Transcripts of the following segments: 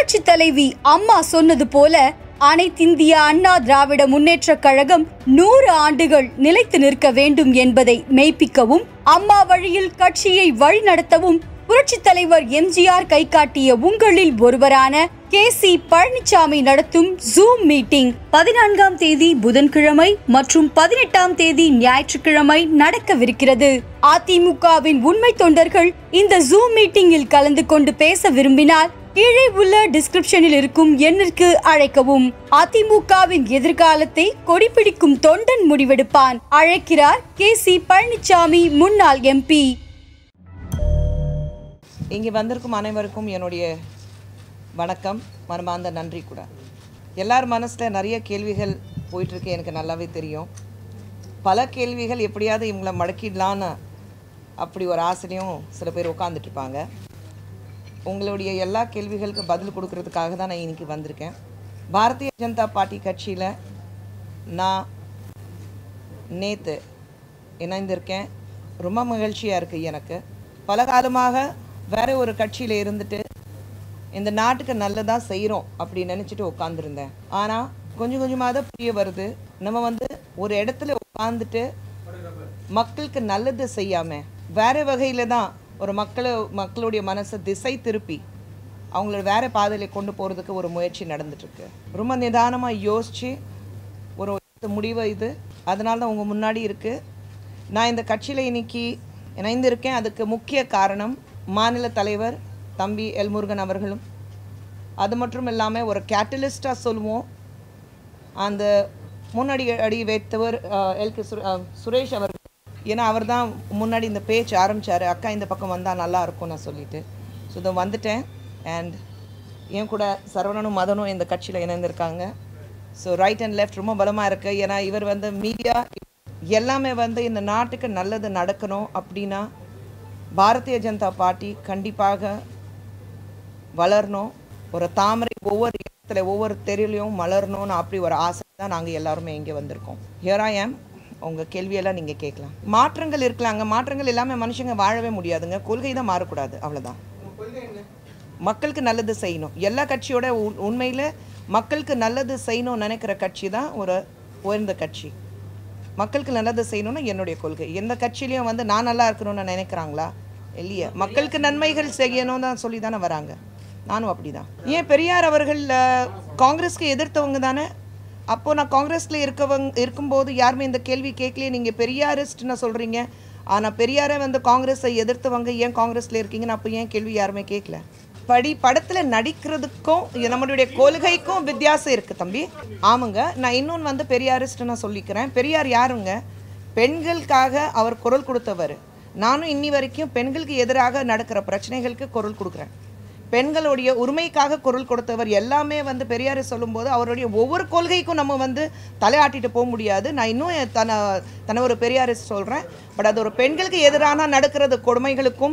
புரட்சி தலைவி அம்மா சொன்னது போல அனைத்திந்திய அண்ணா திராவிட முன்னேற்றக் கழகம் நூறு ஆண்டுகள் நிலைத்து நிற்க வேண்டும் என்பதை மெய்ப்பிக்கவும் அம்மா வழியில் கட்சியை வழிநடத்தவும் புரட்சி தலைவர் எம்ஜிஆர் கை காட்டிய உங்களில் ஒருவரான கே சி பழனிசாமி நடத்தும் ஜூம் மீட்டிங் பதினான்காம் தேதி புதன்கிழமை மற்றும் பதினெட்டாம் தேதி ஞாயிற்றுக்கிழமை நடக்கவிருக்கிறது அதிமுகவின் உண்மை தொண்டர்கள் இந்த ஜூம் மீட்டிங்கில் கலந்து கொண்டு பேச விரும்பினால் கீழே உள்ள டிஸ்கிரிப்ஷனில் இருக்கும் எண்ணிற்கு அழைக்கவும் அதிமுகவின் எதிர்காலத்தை கொடிபிடிக்கும் தொண்டன் முடிவெடுப்பான் அழைக்கிறார் கே சி பழனிசாமி முன்னாள் எம்பி இங்கே வந்திருக்கும் அனைவருக்கும் என்னுடைய வணக்கம் மனமார்ந்த நன்றி கூட எல்லார் மனசில் நிறைய கேள்விகள் போயிட்டுருக்கு எனக்கு நல்லாவே தெரியும் பல கேள்விகள் எப்படியாவது இவங்களை மடக்கிடலான்னு அப்படி ஒரு ஆசையும் சில பேர் உட்காந்துட்டு இருப்பாங்க உங்களுடைய எல்லா கேள்விகளுக்கு பதில் கொடுக்கறதுக்காக தான் நான் இன்னைக்கு வந்திருக்கேன் பாரதிய ஜனதா பார்ட்டி கட்சியில் நான் நேற்று இணைந்திருக்கேன் ரொம்ப மகிழ்ச்சியாக இருக்குது எனக்கு பல காலமாக வேற ஒரு கட்சியில் இருந்துட்டு இந்த நாட்டுக்கு நல்லதாக செய்கிறோம் அப்படி நினச்சிட்டு உட்காந்துருந்தேன் ஆனால் கொஞ்சம் கொஞ்சமாக தான் புரிய வருது நம்ம வந்து ஒரு இடத்துல உட்காந்துட்டு மக்களுக்கு நல்லது செய்யாமல் வேற வகையில் தான் ஒரு மக்களை மக்களுடைய மனசை திசை திருப்பி அவங்கள வேற பாதையில் கொண்டு போகிறதுக்கு ஒரு முயற்சி நடந்துட்டுருக்கு ரொம்ப நிதானமாக யோசித்து ஒரு முடிவு இது அதனால தான் உங்கள் முன்னாடி இருக்குது நான் இந்த கட்சியில் இன்னைக்கு இணைந்திருக்கேன் அதுக்கு முக்கிய காரணம் மாநில தலைவர் தம்பி எல் முருகன் அவர்களும் அது மட்டும் இல்லாமல் ஒரு கேட்டலிஸ்டாக சொல்லுவோம் அந்த முன்னாடி அடி வைத்தவர் அஹ், எல் கே சுர- அஹ், சுரேஷ் அவர்கள் ஏன்னா அவர் தான் முன்னாடி இந்த பேச்சு ஆரம்பிச்சாரு அக்கா இந்த பக்கம் வந்தால் நல்லா இருக்கும் நான் சொல்லிட்டு ஸோ இதோ வந்துட்டேன் அண்ட் என் கூட சரவணனும் மதனும் இந்த கட்சியில் இணைந்திருக்காங்க ஸோ ரைட் அண்ட் லெஃப்ட் ரொம்ப பலமாக இருக்குது ஏன்னா இவர் வந்து மீடியா எல்லாமே வந்து இந்த நாட்டுக்கு நல்லது நடக்கணும் அப்படின்னா பாரதிய ஜனதா பார்ட்டி கண்டிப்பாக வளரணும் ஒரு தாமரை ஒவ்வொரு இடத்துல ஒவ்வொரு தெருலையும் மலரணும்னு அப்படி ஒரு ஆசை தான் நாங்கள் எல்லாருமே இங்கே வந்திருக்கோம் ஹியர் ஐ ஆம் உங்கள் கேள்வியெல்லாம் நீங்கள் கேட்கலாம் மாற்றங்கள் இருக்கலாங்க மாற்றங்கள் எல்லாமே மனுஷங்க வாழவே முடியாதுங்க கொள்கை தான் மாறக்கூடாது அவ்வளோதான் மக்களுக்கு நல்லது செய்யணும் எல்லா கட்சியோட உ- உண்மையில மக்களுக்கு நல்லது செய்யணும்னு நினைக்கிற கட்சி தான் ஒரு உயர்ந்த கட்சி மக்களுக்கு நல்லது செய்யணும்னு என்னுடைய கொள்கை எந்த கட்சியிலையும் வந்து நான் நல்லா இருக்கணும்னு நினைக்கிறாங்களா இல்லையே மக்களுக்கு நன்மைகள் செய்யணும் தான் சொல்லி தானே வராங்க நானும் அப்படிதான் ஏன் பெரியார் அவர்கள் அஹ், காங்கிரஸ்க்கு எதிர்த்தவங்க தானே அப்போ நான் காங்கிரஸ்ல இருக்கவங்க இருக்கும்போது யாருமே இந்த கேள்வி கேட்கலையே நீங்க பெரியாரிஸ்ட்னு சொல்றீங்க ஆனா பெரியாரை வந்து காங்கிரஸை எதிர்த்தவங்க ஏன் காங்கிரஸ்ல இருக்கீங்கன்னு அப்போ ஏன் கேள்வி யாருமே கேட்கல படி படத்துல நடிக்கிறதுக்கும் இது நம்மளுடைய கொள்கைக்கும் வித்தியாசம் இருக்கு தம்பி ஆமாங்க நான் இன்னொன்று வந்து பெரியாரிஸ்ட் நான் சொல்லிக்கிறேன் பெரியார் யாருங்க பெண்களுக்காக அவர் குரல் கொடுத்தவர் நானும் இன்னி வரைக்கும் பெண்களுக்கு எதிராக நடக்கிற பிரச்சனைகளுக்கு குரல் கொடுக்குறேன் பெண்களுடைய உரிமைக்காக குரல் கொடுத்தவர் எல்லாமே வந்து பெரியார் சொல்லும்போது அவருடைய ஒவ்வொரு கொள்கைக்கும் நம்ம வந்து தலையாட்டிட்டு போக முடியாது நான் இன்னும் என் தன தன்னை ஒரு பெரியாரிஸ்ட் சொல்கிறேன் பட் அது ஒரு பெண்களுக்கு எதிரான நடக்கிறது கொடுமைகளுக்கும்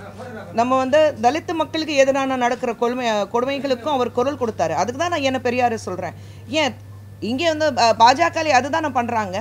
நம்ம வந்து தலித்து மக்களுக்கு எதிரான நடக்கிற கொடுமை கொடுமைகளுக்கும் அவர் குரல் கொடுத்தாரு அதுக்கு தான் நான் என்ன பெரியார் சொல்கிறேன் ஏன் இங்கே வந்து பாஜக அதுதான் பண்ணுறாங்க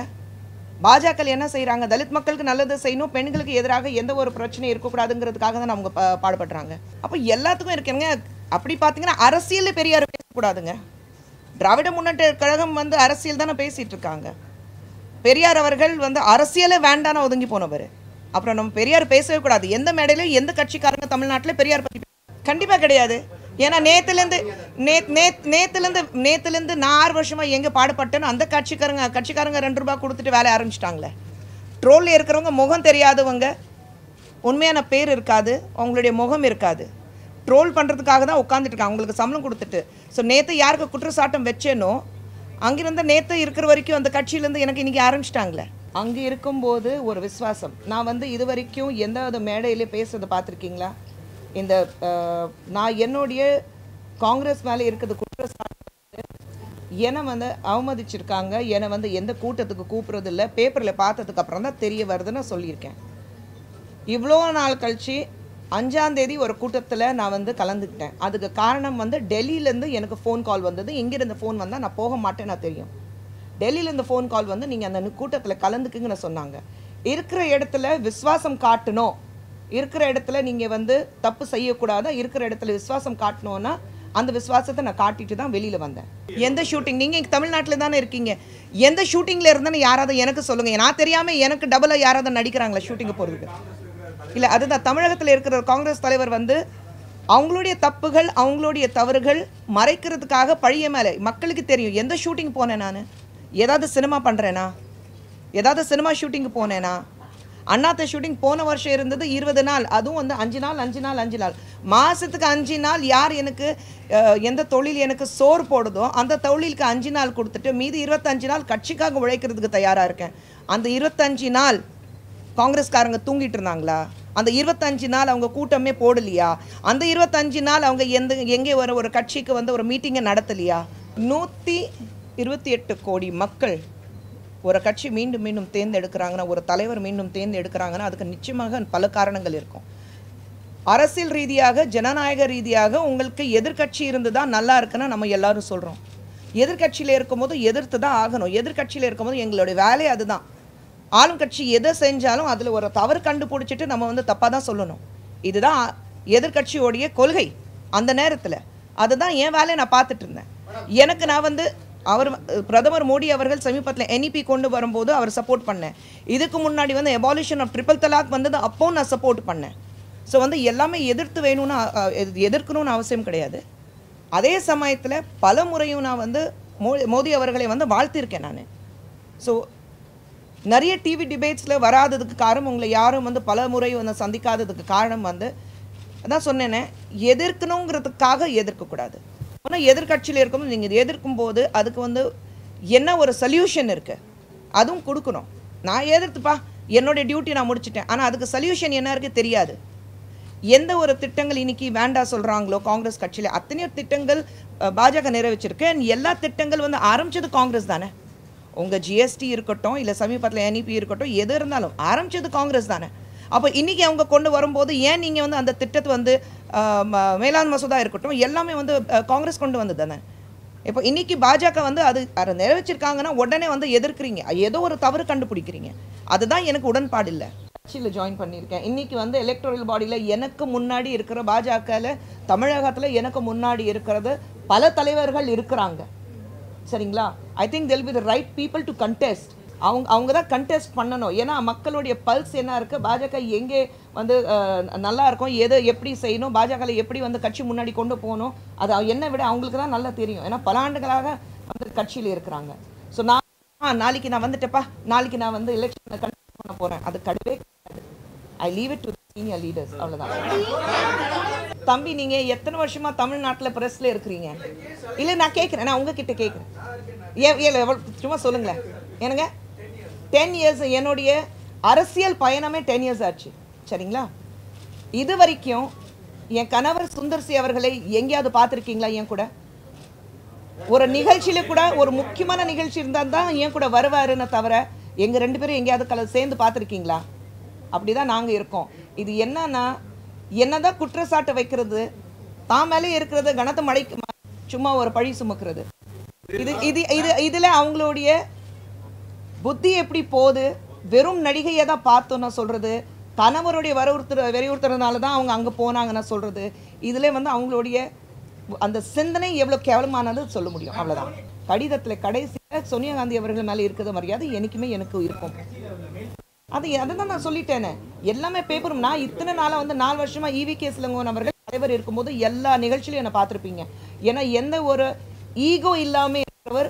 பாஜக என்ன செய்றாங்க தலித் மக்களுக்கு நல்லது செய்யணும் பெண்களுக்கு எதிராக எந்த ஒரு பிரச்சனையும் இருக்கக்கூடாதுங்கிறதுக்காக தான் அவங்க பா- பாடுபடுறாங்க அப்போ எல்லாத்துக்கும் இருக்குங்க அப்படி பார்த்தீங்கன்னா அரசியல் பெரியார் பேசக்கூடாதுங்க திராவிட முன்னேற்ற கழகம் வந்து அரசியல் தானே பேசிட்டு இருக்காங்க பெரியார் அவர்கள் வந்து அரசியலே வேண்டான்னு ஒதுங்கி போனவர் அப்புறம் நம்ம பெரியார் பேசவே கூடாது எந்த மேடையிலும் எந்த கட்சிக்காரங்க தமிழ்நாட்டில் பெரியார் பற்றி கண்டிப்பாக கிடையாது ஏன்னா நேத்துலேருந்து நே நே நேத்துலேருந்து நேத்துலேருந்து நான் ஆறு வருஷமா எங்கே பாடுபட்டேன்னு அந்த கட்சிக்காரங்க கட்சிக்காரங்க ரெண்டு ரூபாய் கொடுத்துட்டு வேலைய ஆரம்பிச்சிட்டாங்களே ட்ரோலில் இருக்கிறவங்க முகம் தெரியாதவங்க உண்மையான பேர் இருக்காது அவங்களுடைய முகம் இருக்காது ட்ரோல் பண்ணுறதுக்காக தான் உட்காந்துட்டு இருக்காங்க அவங்களுக்கு சம்பளம் கொடுத்துட்டு ஸோ நேற்று யாருக்கு குற்றச்சாட்டம் வச்சேனோ அங்கிருந்த நேற்று இருக்கிற வரைக்கும் அந்த கட்சியிலேருந்து எனக்கு இன்றைக்கி ஆரம்பிச்சிட்டாங்களே அங்கே இருக்கும்போது ஒரு விசுவாசம் நான் வந்து இது வரைக்கும் எந்த மேடையிலே பேசுறதை பார்த்துருக்கீங்களா இந்த அஹ், நான் என்னுடைய காங்கிரஸ் மேலே இருக்கிறது குற்றச்சாட்டு என்னை வந்து அவமதிச்சிருக்காங்க என்னை வந்து எந்த கூட்டத்துக்கு கூப்பிட்றது இல்லை பேப்பரில் பார்த்ததுக்கு அப்புறம் தான் தெரிய வருதுன்னு சொல்லியிருக்கேன் இவ்வளோ நாள் கழிச்சு அஞ்சாம் தேதி ஒரு கூட்டத்தில் நான் வந்து கலந்துக்கிட்டேன் அதுக்கு காரணம் வந்து டெல்லியிலேருந்து எனக்கு ஃபோன் கால் வந்தது இங்கிருந்து ஃபோன் வந்தால் நான் போக மாட்டேன் நான் தெரியும் டெல்லியிலேருந்து ஃபோன் கால் வந்து நீங்கள் அந்த கூட்டத்தில் கலந்துக்குங்கன்னு சொன்னாங்க இருக்கிற இடத்துல விசுவாசம் காட்டணும் இருக்கிற இடத்துல நீங்கள் வந்து தப்பு செய்யக்கூடாது இருக்கிற இடத்துல விசுவாசம் காட்டணும்னா அந்த விசுவாசத்தை நான் காட்டிட்டு தான் வெளியில வந்தேன் எந்த ஷூட்டிங் நீங்க இங்க தமிழ்நாட்டுல தானே இருக்கீங்க எந்த ஷூட்டிங்ல இருந்தேன்னு யாராவது எனக்கு சொல்லுங்க நான் தெரியாம எனக்கு டபுளா யாராவது நடிக்கிறாங்களா ஷூட்டிங் போறதுக்கு இல்ல அதுதான் தமிழகத்துல இருக்கிற ஒரு காங்கிரஸ் தலைவர் வந்து அவங்களுடைய தப்புகள் அவங்களுடைய தவறுகள் மறைக்கிறதுக்காக பழிய மேலே மக்களுக்கு தெரியும் எந்த ஷூட்டிங் போனேன் நான் ஏதாவது சினிமா பண்றேனா ஏதாவது சினிமா ஷூட்டிங் போனேனா அண்ணாத்த ஷூட்டிங் போன வருஷம் இருந்தது இருபது நாள் அதுவும் வந்து அஞ்சு நாள் அஞ்சு நாள் அஞ்சு நாள் மாசத்துக்கு அஞ்சு நாள் யார் எனக்கு அஹ், எந்த தொழில் எனக்கு சோறு போடுதோ அந்த தொழிலுக்கு அஞ்சு நாள் கொடுத்துட்டு மீதி இருபத்தஞ்சு நாள் கட்சிக்காக உழைக்கிறதுக்கு தயாரா இருக்கேன் அந்த இருபத்தஞ்சு நாள் காங்கிரஸ்காரங்க தூங்கிட்டு இருந்தாங்களா அந்த இருபத்தஞ்சு நாள் அவங்க கூட்டமே போடலையா அந்த இருபத்தஞ்சு நாள் அவங்க எந்த எங்கே ஒரு ஒரு கட்சிக்கு வந்து ஒரு மீட்டிங்கை நடத்தலையா நூற்றி இருபத்தி எட்டு கோடி மக்கள் ஒரு கட்சி மீண்டும் மீண்டும் தேர்ந்தெடுக்கிறாங்கன்னா ஒரு தலைவர் மீண்டும் தேர்ந்தெடுக்கிறாங்கன்னா அதுக்கு நிச்சயமாக பல காரணங்கள் இருக்கும் அரசியல் ரீதியாக ஜனநாயக ரீதியாக உங்களுக்கு எதிர்க்கட்சி இருந்து தான் நல்லா இருக்குன்னு நம்ம எல்லாரும் சொல்கிறோம் எதிர்க்கட்சியில் இருக்கும்போது எதிர்த்து தான் ஆகணும் எதிர்க்கட்சியில் இருக்கும்போது எங்களுடைய வேலை அதுதான் ஆளும் கட்சி எதை செஞ்சாலும் அதில் ஒரு தவறு கண்டுபிடிச்சிட்டு நம்ம வந்து தப்பாக தான் சொல்லணும் இதுதான் எதிர்க்கட்சியோடைய கொள்கை அந்த நேரத்தில் அதுதான் என் வேலையை நான் பார்த்துட்டு இருந்தேன் எனக்கு நான் வந்து அவர் பிரதமர் மோடி அவர்கள் சமீபத்தில் NEP கொண்டு வரும்போது அவர் சப்போர்ட் பண்ணேன் இதுக்கு முன்னாடி வந்து எபாலிஷன் ஆஃப் ட்ரிபிள் தலாக் வந்தது அப்போ நான் சப்போர்ட் பண்ணேன் ஸோ வந்து எல்லாமே எதிர்த்து வேணும்னு அ- அ- எது- எதிர்க்கணும்னு அவசியம் கிடையாது அதே சமயத்தில் பல முறையும் நான் வந்து மோ மோடி அவர்களை வந்து வாழ்த்திருக்கேன் நான் ஸோ நிறைய டிவி டிபேட்ஸில் வராததுக்கு காரணம் உங்களை யாரும் வந்து பல முறை வந்து சந்திக்காததுக்கு காரணம் வந்து அதான் சொன்னேனே எதிர்க்கணுங்கிறதுக்காக எதிர்க்கக்கூடாது ஆனால் எதிர்க்கட்சியில் இருக்கும்போது நீங்கள் எதிர்க்கும் போது அதுக்கு வந்து என்ன ஒரு சொல்யூஷன் இருக்குது அதுவும் கொடுக்கணும் நான் எதிர்த்துப்பா என்னுடைய டியூட்டி நான் முடிச்சிட்டேன் ஆனால் அதுக்கு சொல்யூஷன் என்ன இருக்குது தெரியாது எந்த ஒரு திட்டங்கள் இன்னைக்கு வேண்டாம் சொல்றாங்களோ காங்கிரஸ் கட்சியில அத்தனையோ திட்டங்கள் அஹ், பாஜக நிறைவேற்றிருக்கு And எல்லா திட்டங்கள் வந்து ஆரம்பிச்சது காங்கிரஸ் தானே உங்க ஜிஎஸ்டி இருக்கட்டும் இல்ல சமீபத்தில் என்இபி இருக்கட்டும் எது இருந்தாலும் ஆரம்பிச்சது காங்கிரஸ் தானே அப்போ இன்னைக்கு அவங்க கொண்டு வரும்போது ஏன் நீங்க வந்து அந்த திட்டத்தை வந்து அஹ், ம- மேலாண் மசோதா இருக்கட்டும் எல்லாமே வந்து அஹ், காங்கிரஸ் கொண்டு வந்தது தானே இப்போ இன்னைக்கு பாஜக வந்து அது அதை நிறைவேற்றிருக்காங்கன்னா உடனே வந்து எதிர்க்கிறீங்க ஏதோ ஒரு தவறு கண்டுபிடிக்கிறீங்க அதுதான் எனக்கு உடன்பாடு இல்லை கட்சியில் ஜாயின் பண்ணியிருக்கேன் இன்னைக்கு வந்து எலக்ட்ரல் பாடியில் எனக்கு முன்னாடி இருக்கிற பாஜகவில் தமிழகத்தில் எனக்கு முன்னாடி இருக்கிறது பல தலைவர்கள் இருக்கிறாங்க சரிங்களா I think they'll be the right people to contest அவங்க அவங்க தான் கண்டெஸ்ட் பண்ணணும் ஏன்னா மக்களுடைய பல்ஸ் என்ன இருக்கு பாஜக எங்கே வந்து அஹ், நல்லா இருக்கும் எதை எப்படி செய்யணும் பாஜகவில் எப்படி வந்து கட்சி முன்னாடி கொண்டு போகணும் அது என்ன விட அவங்களுக்கு தான் நல்லா தெரியும் ஏன்னா பல ஆண்டுகளாக வந்து கட்சியில் இருக்கிறாங்க ஸோ நான் ஆ, நாளைக்கு நான் வந்துட்டேப்பா நாளைக்கு நான் வந்து எலெக்ஷனை கண்டெஸ்ட் பண்ண போறேன் அது கிடையவே கிடையாது I leave it to senior leaders அவ்வளவுதான் தம்பி நீங்க எத்தனை வருஷமா தமிழ்நாட்டுல பிரஸ்ல இருக்கிறீங்க இல்ல நான் கேட்கிறேன் நான் உங்ககிட்ட கேட்கிறேன் ஏன் ஏன் எவ்வளவு- சும்மா சொல்லுங்களேன் என்னங்க டென் இயர்ஸ் என்னுடைய அரசியல் பயணமே டென் இயர்ஸ் ஆச்சு சரிங்களா இது வரைக்கும் என் கணவர் சுந்தர்சி அவர்களை எங்கேயாவது பார்த்துருக்கீங்களா என் கூட ஒரு நிகழ்ச்சியில கூட ஒரு முக்கியமான நிகழ்ச்சி இருந்தா தான் என் கூட வருவாருன்னு தவிர எங்க ரெண்டு பேரும் எங்கேயாவது கல சேர்ந்து பார்த்துருக்கீங்களா அப்படிதான் நாங்க இருக்கோம் இது என்னன்னா என்னதான் குற்றச்சாட்டு வைக்கிறது தான் மேலே இருக்கிறது கனத்த மழைக்கு ம- சும்மா ஒரு பழி சுமக்கிறது இது இது இது இதுல அவங்களுடைய புத்தி எப்படி போகுது வெறும் நடிகையை தான் பார்த்தோம் நான் சொல்றது கணவருடைய வலியுறுத்துற வலியுறுத்துறதுனால தான் அவங்க அங்க போனாங்கன்னு சொல்றது இதுல வந்து அவங்களுடைய அந்த சிந்தனை எவ்வளவு கேவலமானது சொல்ல முடியும் அவ்வளவுதான் கடிதத்துல கடைசியில சோனியா காந்தி அவர்கள் மேல இருக்கிற மரியாதை என்னைக்குமே எனக்கு இருக்கும் அது அதை தான் நான் சொல்லிட்டேனே எல்லாமே பேப்பரும் நான் இத்தனை நாளா வந்து நாலு வருஷமா ஈவி கே சிலங்கோன் அவர்கள் தலைவர் இருக்கும்போது எல்லா நிகழ்ச்சியிலும் என்னை பார்த்திருப்பீங்க ஏன்னா எந்த ஒரு ஈகோ இல்லாம இருக்கிறவர்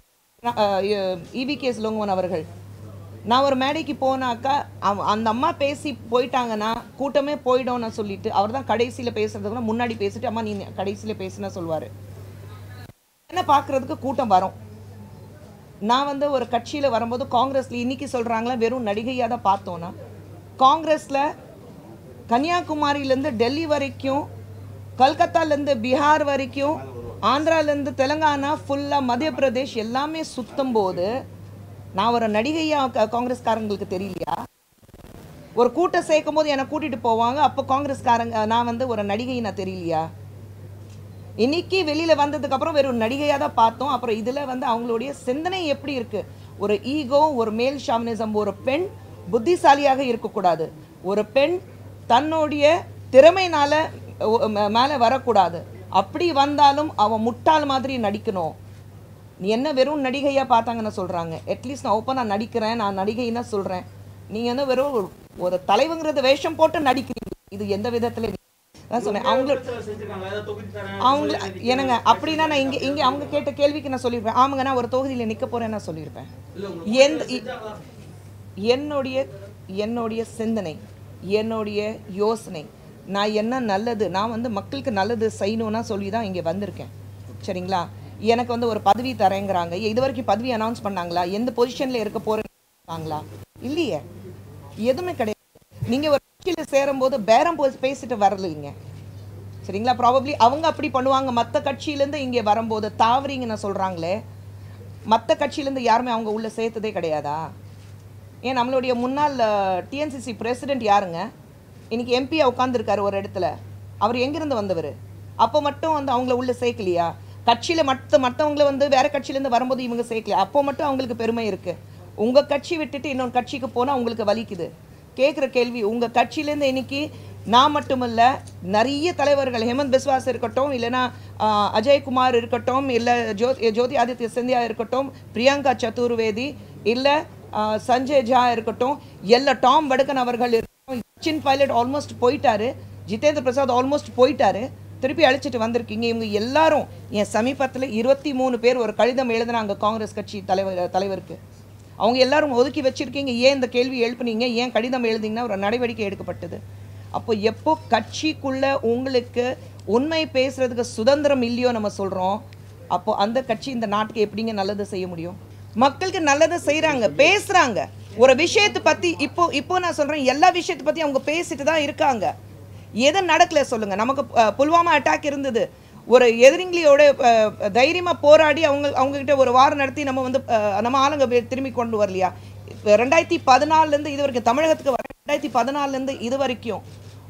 ஈவி கே சிலங்கோன் அவர்கள் நான் ஒரு மேடைக்கு போனாக்கா அவ- அந்த அம்மா பேசி போயிட்டாங்கன்னா கூட்டமே போயிடும்னு சொல்லிட்டு அவர் தான் கடைசியில் பேசுறதுக்கு கூட முன்னாடி பேசிட்டு அம்மா நீ கடைசியில் பேசுனா சொல்வாரு என்ன பார்க்கறதுக்கு கூட்டம் வரும் நான் வந்து ஒரு கட்சியில வரும்போது காங்கிரஸ்ல இன்னைக்கு சொல்றாங்களா வெறும் நடிகையா தான் பார்த்தோன்னா காங்கிரஸ்ல கன்னியாகுமரியிலேருந்து டெல்லி வரைக்கும் கல்கத்தாலேருந்து பீகார் வரைக்கும் ஆந்திராலேருந்து தெலுங்கானா ஃபுல்லாக மத்திய பிரதேஷ் எல்லாமே சுத்தும் போது நான் ஒரு நடிகையா க- காங்கிரஸ்காரங்களுக்கு தெரியலையா ஒரு கூட்டம் சேர்க்கும் போது என்னை கூட்டிட்டு போவாங்க அப்போ காங்கிரஸ்காரங்க நான் வந்து ஒரு நடிகை நான் தெரியலையா இன்னைக்கு வெளியில வந்ததுக்கு அப்புறம் வெறும் நடிகையா தான் பார்த்தோம் அப்புறம் இதுல வந்து அவங்களுடைய சிந்தனை எப்படி இருக்கு ஒரு ஈகோ ஒரு மேல் ஷாமனிசம் ஒரு பெண் புத்திசாலியாக இருக்கக்கூடாது ஒரு பெண் தன்னுடைய திறமைனால ஒ- ம- மேல வரக்கூடாது அப்படி வந்தாலும் அவன் முட்டாள் மாதிரி நடிக்கணும் நீ என்ன வெறும் நடிகையாக பார்த்தாங்கன்னு சொல்கிறாங்க அட்லீஸ்ட் நான் ஓப்பனாக நடிக்கிறேன் நான் நடிகைன்னு சொல்கிறேன் நீங்கள் வந்து வெறும் ஒரு- ஒரு தலைவங்கிறது வேஷம் போட்டு நடிக்கிறீங்க இது எந்த விதத்தில் நான் சொன்னேன் அவங்க அவங்க என்னங்க அப்படின்னா நான் இங்கே இங்கே அவங்க கேட்ட கேள்விக்கு நான் சொல்லியிருப்பேன் ஆமாங்க நான் ஒரு தொகுதியில் நிற்க போகிறேன் நான் சொல்லியிருப்பேன் எந்த இ- என்னுடைய என்னுடைய சிந்தனை என்னுடைய யோசனை நான் என்ன நல்லது நான் வந்து மக்களுக்கு நல்லது செய்யணும்னா சொல்லி தான் இங்கே வந்திருக்கேன் சரிங்களா எனக்கு வந்து ஒரு பதவி தரேங்கிறாங்க இது வரைக்கும் பதவி அனௌன்ஸ் பண்ணாங்களா எந்த பொசிஷனில் இருக்க போகிறாங்களா இல்லையே எதுவுமே கிடையாது நீங்கள் ஒரு கட்சியில் சேரும்போது பேரம் போ பேசிட்டு வரலைங்க சரிங்களா ப்ராபப்ளி அவங்க அப்படி பண்ணுவாங்க மற்ற கட்சியிலேருந்து இங்கே வரும்போது தாவறீங்கன்னு சொல்கிறாங்களே மற்ற கட்சியிலேருந்து யாருமே அவங்க உள்ள சேர்த்ததே கிடையாதா ஏன் நம்மளுடைய முன்னாள் டிஎன்சிசி பிரசிடென்ட் யாருங்க இன்னைக்கு எம்பியா உட்காந்துருக்காரு ஒரு இடத்துல அவர் எங்கிருந்து வந்தவர் அப்போ மட்டும் வந்து அவங்கள உள்ள சேர்க்கலையா கட்சியில் மற்ற மற்றவங்கள வந்து வேற கட்சியிலேருந்து வரும்போது இவங்க சேர்க்கலையா அப்போ மட்டும் அவங்களுக்கு பெருமை இருக்கு உங்கள் கட்சி விட்டுட்டு இன்னொரு கட்சிக்கு போனால் உங்களுக்கு வலிக்குது கேட்குற கேள்வி உங்கள் கட்சியிலேருந்து இன்னைக்கு நான் மட்டுமல்ல நிறைய தலைவர்கள் ஹேமந்த் பிஸ்வாஸ் இருக்கட்டும் இல்லைன்னா ஆஹ், அஜய்குமார் இருக்கட்டும் இல்லை ஜோ ஜோதி ஆதித்ய சிந்தியா இருக்கட்டும் பிரியங்கா சதுர்வேதி இல்லை சஞ்சய் ஜா இருக்கட்டும் எல்லா டாம் வடக்கன் அவர்கள் இருக்கட்டும் சச்சின் பைலட் ஆல்மோஸ்ட் போயிட்டாரு ஜிதேந்திர பிரசாத் ஆல்மோஸ்ட் போயிட்டாரு திருப்பி அழைச்சிட்டு வந்திருக்கீங்க இவங்க எல்லாரும் என் சமீபத்தில் இருபத்தி மூணு பேர் ஒரு கடிதம் எழுதுனாங்க காங்கிரஸ் கட்சி தலைவர் தலைவருக்கு அவங்க எல்லாரும் ஒதுக்கி வச்சிருக்கீங்க ஏன் இந்த கேள்வி எழுப்புனீங்க ஏன் கடிதம் எழுதிங்கன்னா ஒரு நடவடிக்கை எடுக்கப்பட்டது அப்போ எப்போ கட்சிக்குள்ள உங்களுக்கு உண்மை பேசுறதுக்கு சுதந்திரம் இல்லையோ நம்ம சொல்றோம் அப்போ அந்த கட்சி இந்த நாட்டுக்கு எப்படிங்க நல்லது செய்ய முடியும் மக்களுக்கு நல்லதை செய்றாங்க பேசுறாங்க ஒரு விஷயத்தை பத்தி இப்போ இப்போ நான் சொல்றேன் எல்லா விஷயத்தை பத்தி அவங்க பேசிட்டு தான் இருக்காங்க எது நடக்கல சொல்லுங்க நமக்கு அஹ், புல்வாமா அட்டாக் இருந்தது ஒரு எதிரிங்களியோட அஹ், தைரியமா போராடி அவங்க அவங்க கிட்ட ஒரு வாரம் நடத்தி நம்ம வந்து அஹ், நம்ம ஆளுங்க வே- திரும்பி கொண்டு வரலையா இப்ப ரெண்டாயிரத்தி பதினாலுல இருந்து இது வரைக்கும் தமிழகத்துக்கு வர ரெண்டாயிரத்தி பதினாலுல இருந்து இது வரைக்கும்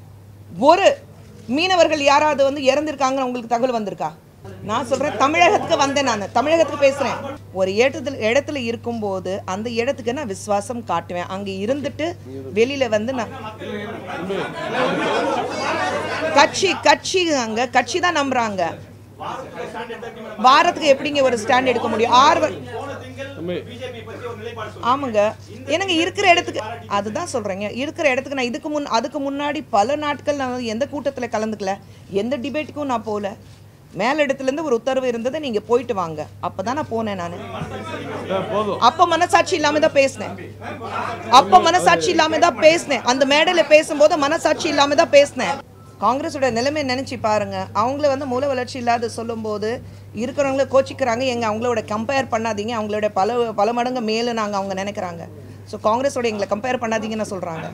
ஒரு மீனவர்கள் யாராவது வந்து இறந்திருக்காங்கன்னு உங்களுக்கு தகவல் வந்திருக்கா நான் சொல்றேன் தமிழகத்துக்கு வந்தேன் நான் தமிழகத்துக்கு பேசுறேன் ஒரு இடத்துல இடத்துல இருக்கும்போது அந்த இடத்துக்கு நான் விசுவாசம் காட்டுவேன் அங்க இருந்துட்டு வெளியில வந்து நான் கட்சி கட்சி அங்க கட்சி தான் நம்புறாங்க வாரத்துக்கு எப்படிங்க ஒரு ஸ்டாண்ட் எடுக்க முடியும் ஆறு வ- ஆமாங்க எனக்கு இருக்கிற இடத்துக்கு அதுதான் சொல்றேங்க இருக்கிற இடத்துக்கு நான் இதுக்கு முன் அதுக்கு முன்னாடி பல நாட்கள் நான் வந்து எந்த கூட்டத்துல கலந்துக்கல எந்த டிபேட்டுக்கும் நான் போகல மேல் இடத்துல இருந்து ஒரு உத்தரவு இருந்ததை நீங்க போயிட்டு வாங்க அப்பதான் நான் போனேன் நான் அப்ப மனசாட்சி இல்லாம தான் பேசினேன் அப்ப மனசாட்சி இல்லாம தான் பேசினேன் அந்த மேடையில பேசும்போது மனசாட்சி இல்லாம தான் பேசினேன் காங்கிரஸோட நிலைமை நினைச்சு பாருங்க அவங்கள வந்து மூல வளர்ச்சி இல்லாத சொல்லும்போது இருக்கிறவங்கள கோச்சிக்கிறாங்க எங்க அவங்களோட கம்பேர் பண்ணாதீங்க அவங்களோட பல பல மடங்கு மேலே நாங்க அவங்க நினைக்கிறாங்க ஸோ காங்கிரஸோட எங்களை கம்பேர் பண்ணாதீங்கன்னு சொல்றாங்க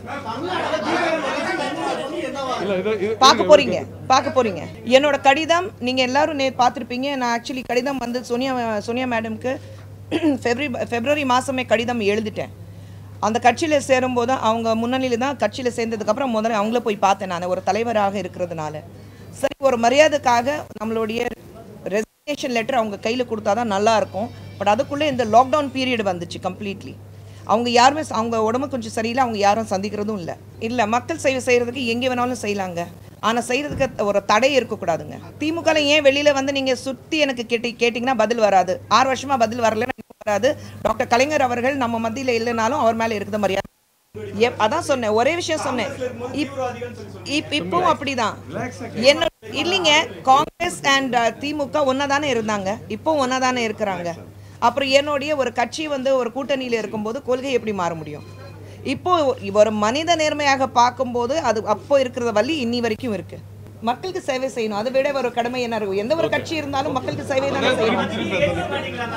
இல்ல இது இது பார்க்க போறீங்க பார்க்க போறீங்க என்னோட கடிதம் நீங்க எல்லாரும் நே பார்த்துருப்பீங்க நான் ஆக்சுவலி கடிதம் வந்து சோனியா சோனியா மேடம்க்கு ஃபெப்ரவரி ஃபெப்ரவரி மாசமே கடிதம் எழுதிட்டேன் அந்த கட்சியில் சேரும்போது அவங்க முன்னணியில் தான் கட்சியில் சேர்ந்ததுக்கப்புறம் முதல்ல அவங்கள போய் பார்த்தேன் நான் ஒரு தலைவராக இருக்கிறதுனால சரி ஒரு மரியாதைக்காக நம்மளுடைய ரெசிக்னேஷன் லெட்டர் அவங்க கையில் கொடுத்தா தான் நல்லா இருக்கும் பட் அதுக்குள்ளே இந்த லாக்டவுன் பீரியட் வந்துச்சு கம்ப்ளீட்லி அவங்க யாருமே ச- அவங்க உடம்பு கொஞ்சம் சரியில்லை அவங்க யாரும் சந்திக்கிறதும் இல்லை இல்லை மக்கள் சேவை செய்கிறதுக்கு எங்கே வேணாலும் செய்யலாங்க ஆனால் செய்கிறதுக்கு ஒரு தடை இருக்கக்கூடாதுங்க திமுகல ஏன் வெளியில் வந்து நீங்கள் சுற்றி எனக்கு கேட்டி கேட்டிங்கன்னா பதில் வராது ஆறு வருஷமாக பதில் வரல வராது டாக்டர் கலைஞர் அவர்கள் நம்ம மத்தியில் இல்லைனாலும் அவர் மேலே இருக்குது மரியாதை எப்- அதான் சொன்னேன் ஒரே விஷயம் சொன்னேன் இப்- இப்- இப்பவும் அப்படிதான் என்ன இல்லைங்க காங்கிரஸ் அண்ட் திமுக ஒன்னா தானே இருந்தாங்க இப்போ ஒன்னா தானே இருக்கிறாங்க அப்புறம் என்னுடைய ஒரு கட்சி வந்து ஒரு கூட்டணியில் இருக்கும்போது கொள்கை எப்படி மாற முடியும் இப்போ ஒரு மனித நேர்மையாக பார்க்கும்போது அது அப்போ இருக்கிற வழி இன்னி வரைக்கும் இருக்கு மக்களுக்கு சேவை செய்யணும் அதை விட ஒரு கடமை என்ன இருக்கும் எந்த ஒரு கட்சி இருந்தாலும் மக்களுக்கு சேவை தானே செய்யணும்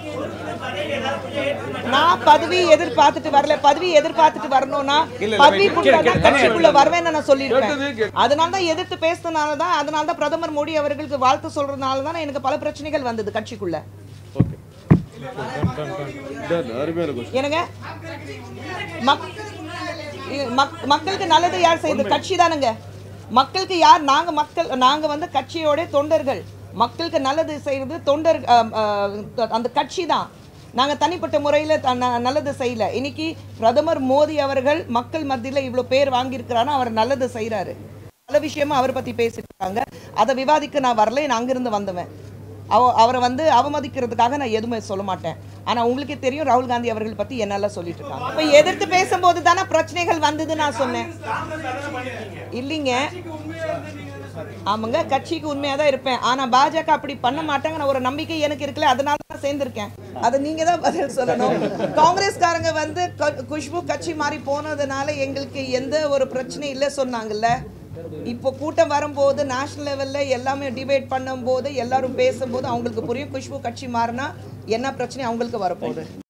நான் பதவி எதிர்பார்த்துட்டு வரல பதவி எதிர்பார்த்துட்டு வரணும்னா பதவிக்குள்ள தான் கட்சிக்குள்ள வருவேன்னு நான் சொல்லியிருப்பேன் அதனால தான் எதிர்த்து பேசுனதுனால தான் அதனால தான் பிரதமர் மோடி அவர்களுக்கு வாழ்த்து சொல்றதுனால தான் எனக்கு பல பிரச்சனைகள் வந்தது கட்சிக்குள்ள ஓகே அருமையான கொஸ்டின் என்னங்க மக்- இ- மக்- மக்களுக்கு நல்லது யார் செய்யுது கட்சி தானுங்க மக்களுக்கு யார் நாங்க மக்கள் நாங்க வந்து கட்சியோட தொண்டர்கள் மக்களுக்கு நல்லது செய்யறது தொண்டர் அஹ், அஹ், அந்த கட்சி தான் நாங்க தனிப்பட்ட முறையில த- ந- நல்லது செய்யல இன்னைக்கு பிரதமர் மோடி அவர்கள் மக்கள் மத்தியில இவ்வளவு பேர் வாங்கியிருக்கிறாரு அவர் நல்லது செய்றாரு பல விஷயமா அவரை பத்தி பேசிட்டு இருக்காங்க அதை விவாதிக்க நான் வரல நான் அங்கிருந்து வந்தவன் அவ அவரை வந்து அவமதிக்கிறதுக்காக நான் எதுவுமே சொல்ல மாட்டேன் ஆனா உங்களுக்கே தெரியும் ராகுல் காந்தி அவர்கள் பத்தி என்னால சொல்லிட்டு இருக்காங்க இப்ப எதிர்த்து பேசும்போது தானே பிரச்சனைகள் வந்தது நான் சொன்னேன் இல்லைங்க ஆமாங்க கட்சிக்கு உண்மையா தான் இருப்பேன் ஆனா பாஜக அப்படி பண்ண மாட்டாங்கன்னு ஒரு நம்பிக்கை எனக்கு இருக்குல்ல அதனால தான் சேர்ந்திருக்கேன் அதை நீங்க தான் பதில் சொல்லணும் காங்கிரஸ்காரங்க வந்து க- குஷ்பு கட்சி மாறி போனதுனால எங்களுக்கு எந்த ஒரு பிரச்சனையும் இல்லை சொன்னாங்கல்ல இப்போ கூட்டம் வரும்போது நேஷனல் லெவல்ல எல்லாமே டிபேட் பண்ணும்போது எல்லாரும் பேசும்போது அவங்களுக்கு புரியும் குஷ்பு கட்சி மாறினா என்ன பிரச்சனை அவங்களுக்கு வரப்போகுது